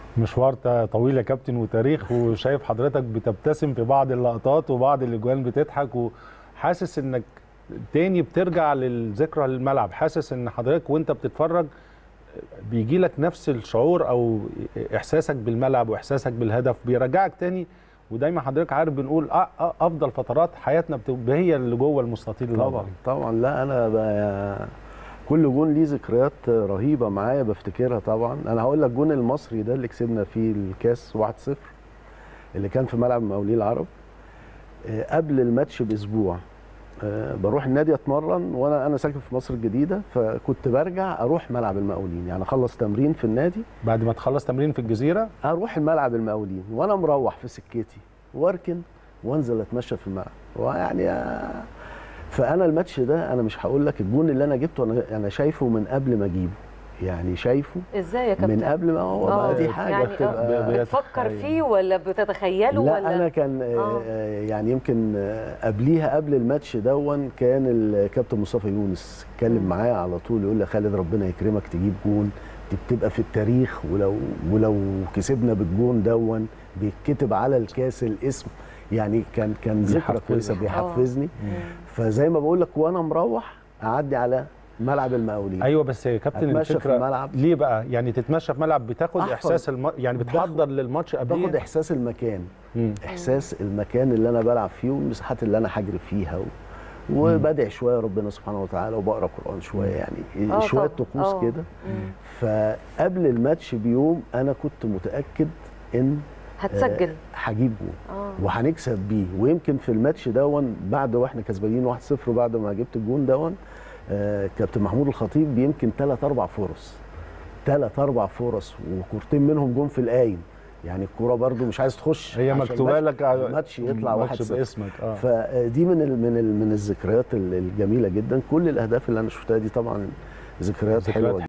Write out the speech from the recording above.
مشوار تا- طويل يا كابتن وتاريخ وشايف حضرتك بتبتسم في بعض اللقطات وبعض الاجوان بتضحك وحاسس انك تاني بترجع للذكرى للملعب حاسس ان حضرتك وانت بتتفرج بيجي لك نفس الشعور او احساسك بالملعب واحساسك بالهدف بيرجعك تاني ودايما حضرتك عارف بنقول أ- أ- افضل فترات حياتنا بتبقى هي اللي جوه المستطيل طبعا الأخضر. طبعا لا انا ب... كل جون ليه ذكريات رهيبه معايا بفتكرها طبعا انا هقول لك جون المصري ده اللي كسبنا فيه الكاس 1-0 اللي كان في ملعب مقاولين العرب آه، قبل الماتش باسبوع آه، بروح النادي اتمرن وانا انا ساكن في مصر الجديده فكنت برجع اروح ملعب المقاولين يعني اخلص تمرين في النادي بعد ما تخلص تمرين في الجزيره اروح الملعب المقاولين وانا مروح في سكتي واركن وانزل اتمشى في الملعب ويعني آه، فانا الماتش ده انا مش هقول لك الجون اللي انا جبته انا انا شايفه من قبل ما اجيبه يعني شايفه ازاي يا كابتن من قبل ما هو آه، بقى دي حاجه يعني بتبقى ب- بتفكر بيتخيل. فيه ولا بتتخيله لا ولا انا كان آه. آه. آه، يعني يمكن آه، قبليها قبل الماتش دون كان الكابتن مصطفى يونس اتكلم مم. معايا على طول يقول لي يا خالد ربنا يكرمك تجيب جون دي بتبقى في التاريخ ولو ولو كسبنا بالجون دون بيتكتب على الكاس الاسم يعني كان كان ذكرى بيحفزك. كويسه بيحفزني فزي ما بقول لك وانا مروح اعدي على ملعب المقاولين ايوه بس يا كابتن أتمشى في الفكره الملعب. ليه بقى يعني تتمشى في ملعب بتاخد أحفظ. احساس الم... يعني بتحضر للماتش باخد قبليه احساس المكان مم. احساس المكان اللي انا بلعب فيه والمساحات اللي انا هجري فيها و... وبدعي شويه ربنا سبحانه وتعالى وبقرا قران شويه يعني آه شويه طبعاً. طقوس آه. كده مم. فقبل الماتش بيوم انا كنت متاكد ان هتسجل آه، هجيب جول اه وهنكسب بيه ويمكن في الماتش دون بعد واحنا كسبانين 1-0 وبعد ما جبت الجون دون آه، كابتن محمود الخطيب يمكن ثلاث اربع فرص ثلاث اربع فرص وكورتين منهم جون في القايم يعني الكوره برضو مش عايز تخش هي عشان مكتوبه الماتش- لك على- الماتش يطلع الماتش 1-0 باسمك اه فدي من ال من ال من الذكريات ال- الجميله جدا كل الاهداف اللي انا شفتها دي طبعا ذكريات ذكريات حلوه